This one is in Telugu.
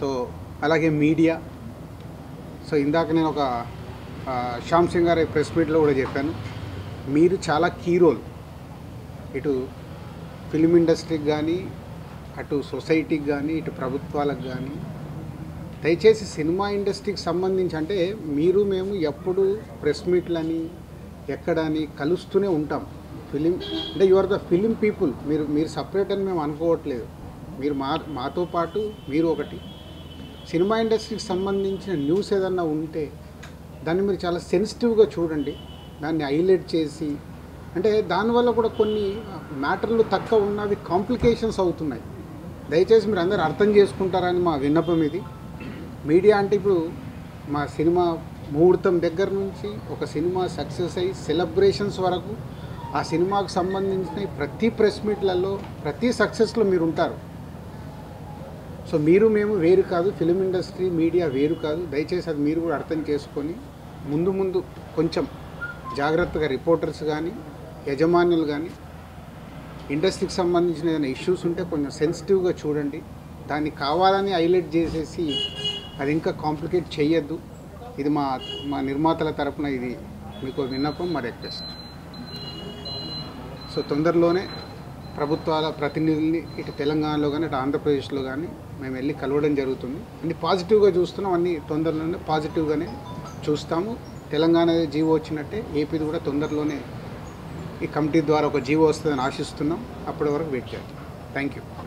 సో అలాగే మీడియా సో ఇందాక నేను ఒక ఆ, శ్యామ్ సింగ్ గారి ప్రెస్ మీట్లో కూడా చెప్పాను మీరు చాలా కీ రోల్ ఇటు ఫిలిం ఇండస్ట్రీకి కానీ అటు సొసైటీకి కానీ ఇటు ప్రభుత్వాలకు కానీ దయచేసి సినిమా ఇండస్ట్రీకి సంబంధించి అంటే మీరు మేము ఎప్పుడు ప్రెస్ మీట్లని ఎక్కడని కలుస్తూనే ఉంటాం ఫిలిం అంటే you are the film people మీరు మీరు సపరేట్ అని మేము అనుకోవట్లేదు మీరు మా మాతో పాటు మీరు ఒకటి సినిమా ఇండస్ట్రీకి సంబంధించిన న్యూస్ ఏదన్నా ఉంటే దాన్ని మీరు చాలా సెన్సిటివ్గా చూడండి దాన్ని హైలైట్ చేసి అంటే దానివల్ల కూడా కొన్ని మ్యాటర్లు తక్కువ ఉన్నవి కాంప్లికేషన్స్ అవుతున్నాయి దయచేసి మీరు అందరూ అర్థం చేసుకుంటారని మా విన్నపం ఇది మీడియా అంటే ఇప్పుడు మా సినిమా ముహూర్తం దగ్గర నుంచి ఒక సినిమా సక్సెస్ అయ్యి సెలబ్రేషన్స్ వరకు ఆ సినిమాకు సంబంధించిన ప్రతి ప్రెస్ మీట్లలో ప్రతి సక్సెస్లో మీరు ఉంటారు సో మీరు మేము వేరు కాదు ఫిలిం ఇండస్ట్రీ మీడియా వేరు కాదు దయచేసి అది మీరు కూడా అర్థం చేసుకొని ముందు ముందు కొంచెం జాగ్రత్తగా రిపోర్టర్స్ కానీ యజమానులు కానీ ఇండస్ట్రీకి సంబంధించిన ఏదైనా ఇష్యూస్ ఉంటే కొంచెం సెన్సిటివ్గా చూడండి దాన్ని కావాలని హైలైట్ చేసేసి అది ఇంకా కాంప్లికేట్ చేయొద్దు ఇది మా మా నిర్మాతల తరపున ఇది మీకు విన్నపం మా రిక్వెస్ట్ సో తొందరలోనే ప్రభుత్వాల ప్రతినిధుల్ని ఇటు తెలంగాణలో కానీ ఇటు ఆంధ్రప్రదేశ్లో కానీ మేము వెళ్ళి కలవడం జరుగుతుంది అన్ని పాజిటివ్గా చూస్తున్నాం అన్ని తొందరలోనే పాజిటివ్గానే చూస్తాము తెలంగాణ జీవో వచ్చినట్టే ఏపీది కూడా తొందరలోనే ఈ కమిటీ ద్వారా ఒక జీవో వస్తుందని ఆశిస్తున్నాం అప్పటి వరకు వెయిట్ చేద్దాం థ్యాంక్ యూ